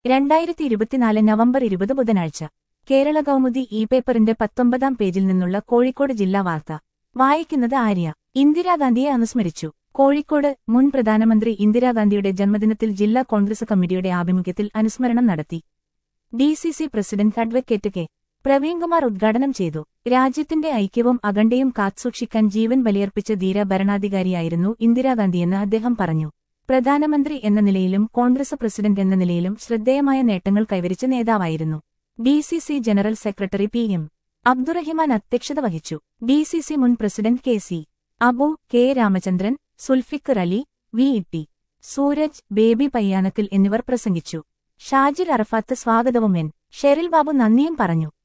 രണ്ടായിരത്തി ഇരുപത്തിനാല് നവംബർ ഇരുപത് ബുധനാഴ്ച കേരള കൗമുദി ഇ പേപ്പറിന്റെ പത്തൊമ്പതാം പേജിൽ നിന്നുള്ള കോഴിക്കോട് ജില്ലാ വാർത്ത വായിക്കുന്നത് ആര്യ ഇന്ദിരാഗാന്ധിയെ അനുസ്മരിച്ചു കോഴിക്കോട് മുൻ പ്രധാനമന്ത്രി ഇന്ദിരാഗാന്ധിയുടെ ജന്മദിനത്തിൽ ജില്ലാ കോൺഗ്രസ് കമ്മിറ്റിയുടെ ആഭിമുഖ്യത്തിൽ അനുസ്മരണം നടത്തി D C C president advocate K Praveenkumar ഉദ്ഘാടനം ചെയ്തു രാജ്യത്തിന്റെ ഐക്യവും അഖണ്ഡയും കാത്തുസൂക്ഷിക്കാൻ ജീവൻ ബലിയർപ്പിച്ച ധീര ഭരണാധികാരിയായിരുന്നു ഇന്ദിരാഗാന്ധിയെന്ന് അദ്ദേഹം പറഞ്ഞു പ്രധാനമന്ത്രി എന്ന നിലയിലും കോൺഗ്രസ് പ്രസിഡന്റ് എന്ന നിലയിലും ശ്രദ്ധേയമായ നേട്ടങ്ങൾ കൈവരിച്ച നേതാവായിരുന്നു D C C general secretary P M Abdurahiman അധ്യക്ഷത വഹിച്ചു ഡി സി സി മുൻ president K C Abu K Ramachandran Zulfikar Ali V E T Sooraj Baby Payyanakkal എന്നിവർ പ്രസംഗിച്ചു ഷാജിർ അറഫാത്ത് സ്വാഗതവും എൻ ഷെറിൽ ബാബു നന്ദിയും പറഞ്ഞു